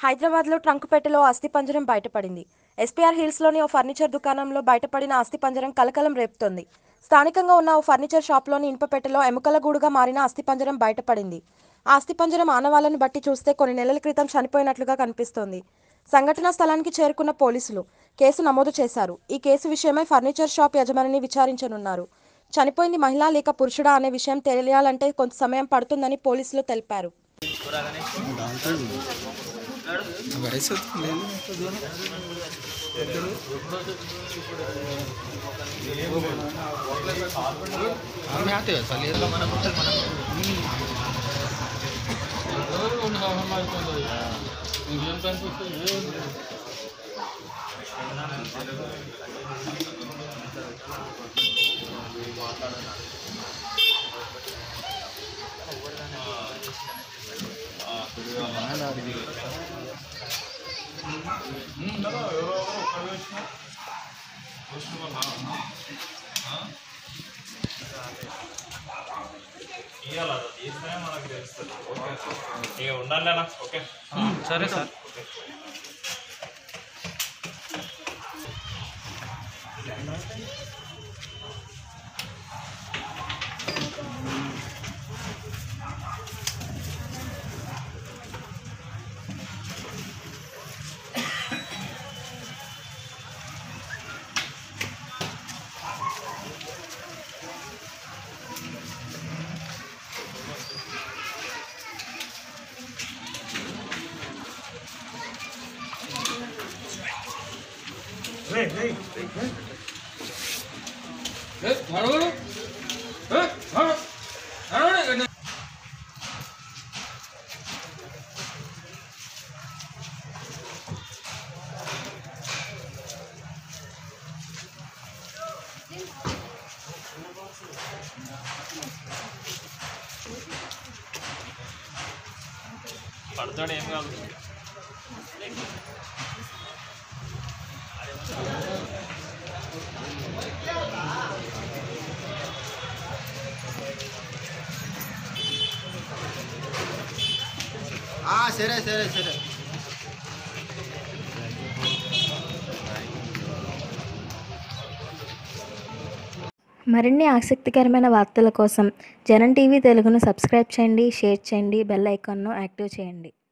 హైదరాబాద్లో ట్రంకుపెట్టెలో అస్థిపంజరం బయటపడింది ఎస్పీఆర్ హిల్స్లోని ఓ ఫర్నిచర్ దుకాణంలో బయటపడిన అస్థిపంజరం కలకలం రేపుతోంది స్థానికంగా ఉన్న ఓ ఫర్నిచర్ షాప్లోని ఇనుపపెట్టెలో ఎముకల గూడుగా మారిన అస్థిపంజరం బయటపడింది ఆ అస్థిపంజరం ఆనవాళ్లను బట్టి చూస్తే కొన్ని నెలల క్రితం చనిపోయినట్లుగా కనిపిస్తోంది సంఘటనా స్థలానికి చేరుకున్న పోలీసులు కేసు నమోదు చేశారు ఈ కేసు విషయమై ఫర్నిచర్ షాప్ యజమానిని విచారించనున్నారు చనిపోయింది మహిళ లేక పురుషుడా అనే విషయం తెలియాలంటే కొంత సమయం పడుతుందని పోలీసులు తెలిపారు వయసు లేదు आर्मी आते हैं साली ఇవాళ తీస్తేనే మనకు తెలుస్తుంది ఓకే ఇక ఉండాలి అన్న ఓకే సరే సార్ పడతాడు ఏం కాదు సరే సరే సరే మరిన్ని ఆసక్తికరమైన వార్తల కోసం జనం టీవీ తెలుగును సబ్స్క్రైబ్ చేయండి షేర్ చేయండి బెల్ ఐకాన్ను యాక్టివ్ చేయండి